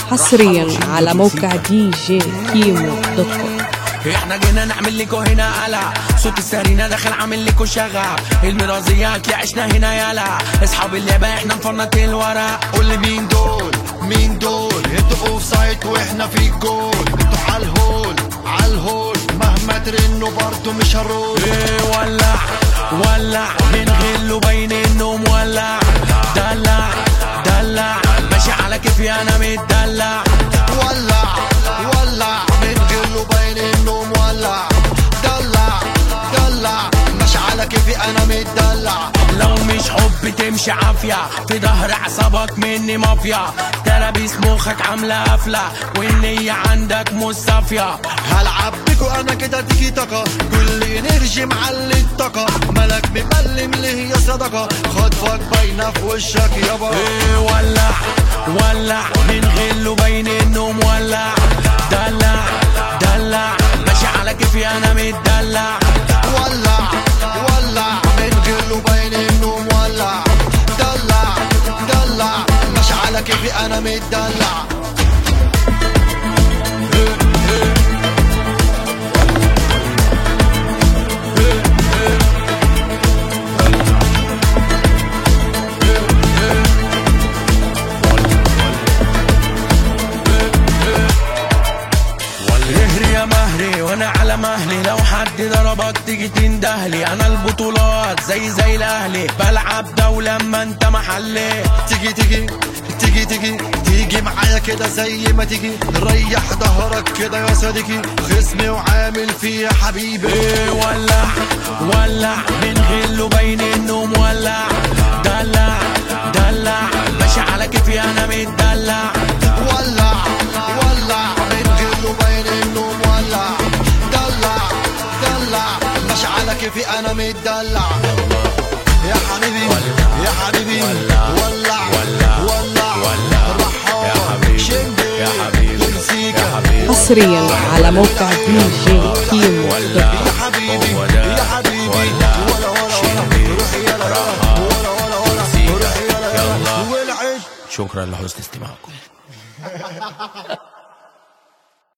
حصريا على موقع دي جي كيمو دوت كوم احنا جينا نعمل لكم هنا قلع صوت السرينة داخل عامل لكم شغع المرازيات اللي عشنا هنا يلا اصحاب اللعبة احنا مفرنط الورق قول لي مين دول مين دول انتوا اوف سايد واحنا في الجول انتوا عالهول عالهول مهما ترنوا برضو مش هنرول ايه ولع ولع من غل باين انه مولع دلع دلع ماشي على كيفي انا متدلع ولع ولع من غيره باين انه مولع دلع دلع مش على كيفي انا متدلع لو مش حب تمشي عافية في ظهر عصابك مني مافيا تلابيس مخك عاملة قفلة والنية عندك مش صافية هلعب بيكو انا كده تيجي طاقة كل انرجي معلي الطاقة ملك مبلم ليه يا صدقة خطفك باينة في وشك يابا ايه ولع ولع من غله باين انه مولع دلع دلع ماشي على كيفي انا متدلع ولع ولع من غيره باين انه مولع دلع دلع مش على كيفي انا متدلع يهري يا مهري وانا على مهلي لو حد ضربك تيجي تندهلي انا البطولات زي زي الاهلي بلعب دولة اما انت محلي تيجي تيجي تيجي تيجي تيجي معايا كده زي ما تيجي ريح ظهرك كده يا صديقي خصمي وعامل فيه حبيبي ايه ولع ولع من غله باين انه مولع دلع دلع ماشي على كيفي انا متدلع ولع ولع من غيره باين انه مولع دلع دلع مش على كيفي انا متدلع يا حبيبي يا حبيبي ولع ولع رحال شنجي مزيكا حصريا على موقع دي جي كيمو دوت كوم يا حبيبي يا حبيبي ولا ولا ولا روح يلا ولا ولا ولا روح يلا والعيش شكرا لحسن استماعكم